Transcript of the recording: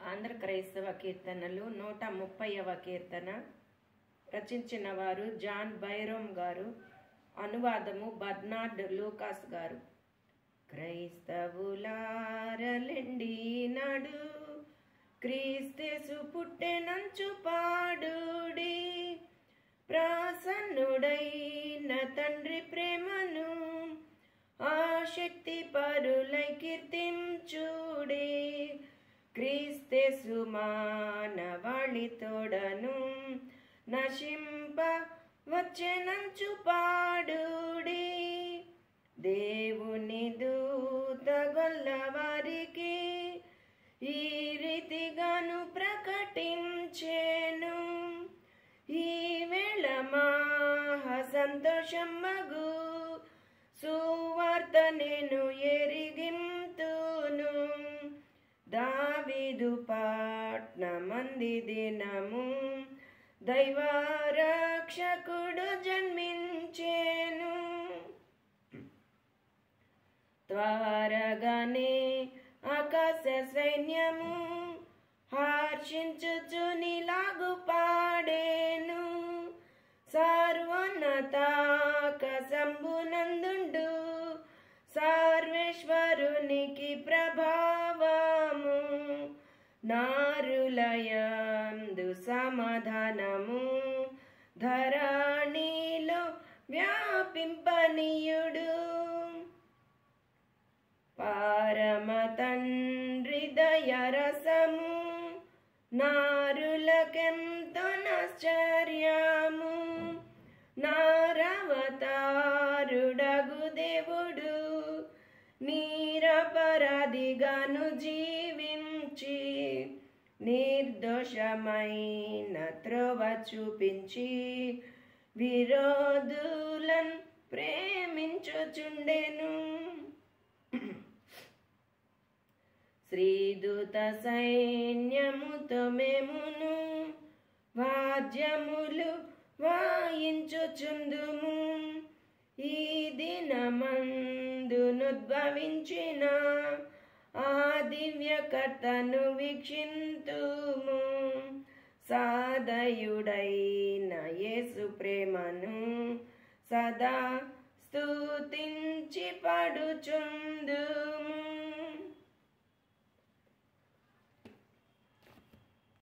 ఆంధ్ర క్రైస్తవ కీర్తనలు నూట ముప్పైవ కీర్తన రచించిన వారు జాన్ బైరోమ్ గారు అనువాదము బర్నార్డ్ లూకాస్ గారు క్రైస్తవులారలెండి నాడు క్రీస్తేసు పుట్టెనంచు పాడుడి ప్రసన్నుడైన తండ్రి ప్రేమను ఆశక్తి పరులై కీర్తించుడే క్రీస్తేసు మానవాళి తోడను నశింప వచ్చెనంచు పాడుడి దేవుని దూత గొల్లవారికి ఈ రీతిగాను ప్రకటించేను ఈ వేళ మహా సంతోషం మగు సువార్త నేను ఎరిగింతును దావిదు పట్నమంది దినము దైవరక్షకుడు జన్మించేను త్వరగానే ఆకాశ సైన్యము హర్షించుచు నీలాగు పాడేను సర్వోన్నతాక సంబునందుండు సర్వేశ్వరునికి ప్రభావము నారులయందు సమాధానము ధరణిలో వ్యాపింపనీయుడు పరమ తండ్రి దయరసము నారులకెంతో నాశ్చర్యము నారవతారుడగు దేవుడు నీరపరాధిగాను జీవించి నిర్దోషమైన త్రోవ చూపించి విరోధులను ప్రేమించుచుండెను శ్రీదూత సైన్యముతో మేమును వాద్యములు వాయించుచుందుము ఈ దినమందునుద్భవించిన ఆ దివ్యకర్తను వీక్షింతుము సాదయుడైన యేసు ప్రేమను సదా స్తుతించి పడుచుందుము